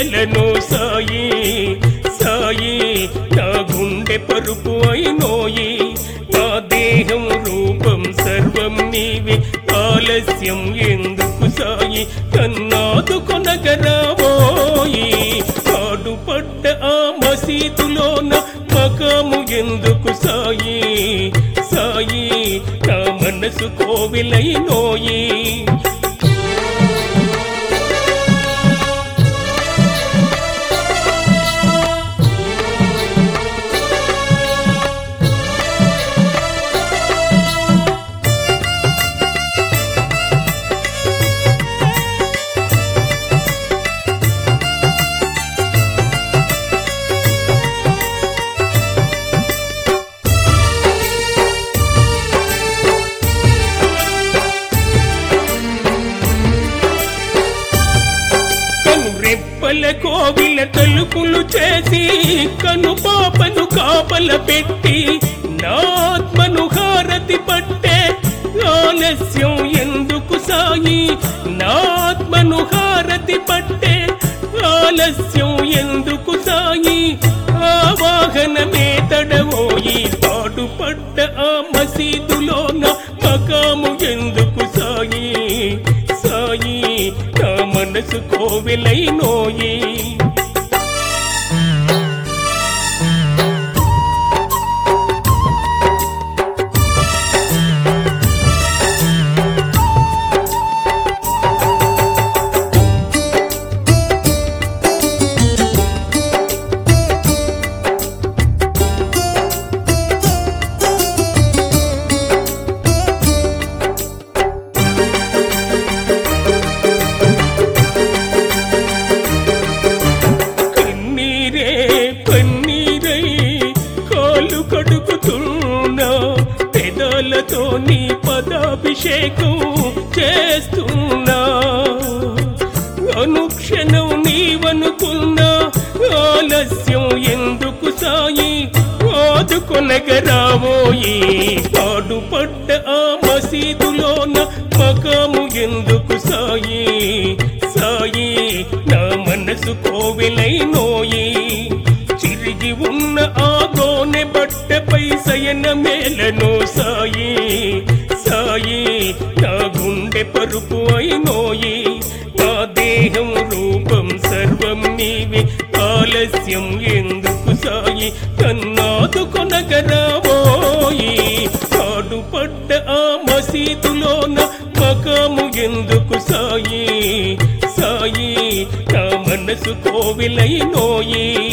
మేలను సాయి సాయి నా గుండె పరుపు అయినోయి నా దేహం రూపం సర్వం నీవే ఆలస్యం ఎందుకు సాయి కన్నాదు కొనగరావోయి పాడుపడ్డ ఆ మసీదులోన మకాము ఎందుకు సాయి సాయి నా మనసు కోవిలైనోయి కను రెప్పల కోవిల తలుపులు చేసి కను పాపను కాపల పెట్టి నాత్మను హారతి పట్టే ఆలస్యం ఎందుకు సాయి నాత్మను హారతి పట్టే ఆలస్యం ఎందుకు సాయి ఆ వాహనమే తడవోయి పాడుపడ్డ ఆ మసీదులోన మకాము ఎందుకు సాయి సాయి నా మనసు కోవిలైనోయి కన్నీరే పన్నీరై కాలు కడుగుతున్నా పెదాలతో నీ పదాభిషేకం చేస్తున్నా అనుక్షణం నీవనుకున్నా ఆలస్యం ఎందుకు సాయి ఆదుకొనగరావోయి పాడుపడ్డ ఆ మసీదులోన మకాము ఎందుకు సాయి సాయి నా మనసు కోవిలైనోయి చిరిగి ఉన్న ఆ గోనె బట్టపై సయన మేలను సాయి సాయి నా గుండె పరుపు అయినోయి నా దేహం రూపం సర్వం నీవి ఆలస్యం ఎందుకు సాయి కన్నాదు కొనగరావోయి పాడుపడ్డ ఆ మసీదులోన మకాము ఎందుకు సాయి సాయి నా మనసు కోవిలైనోయి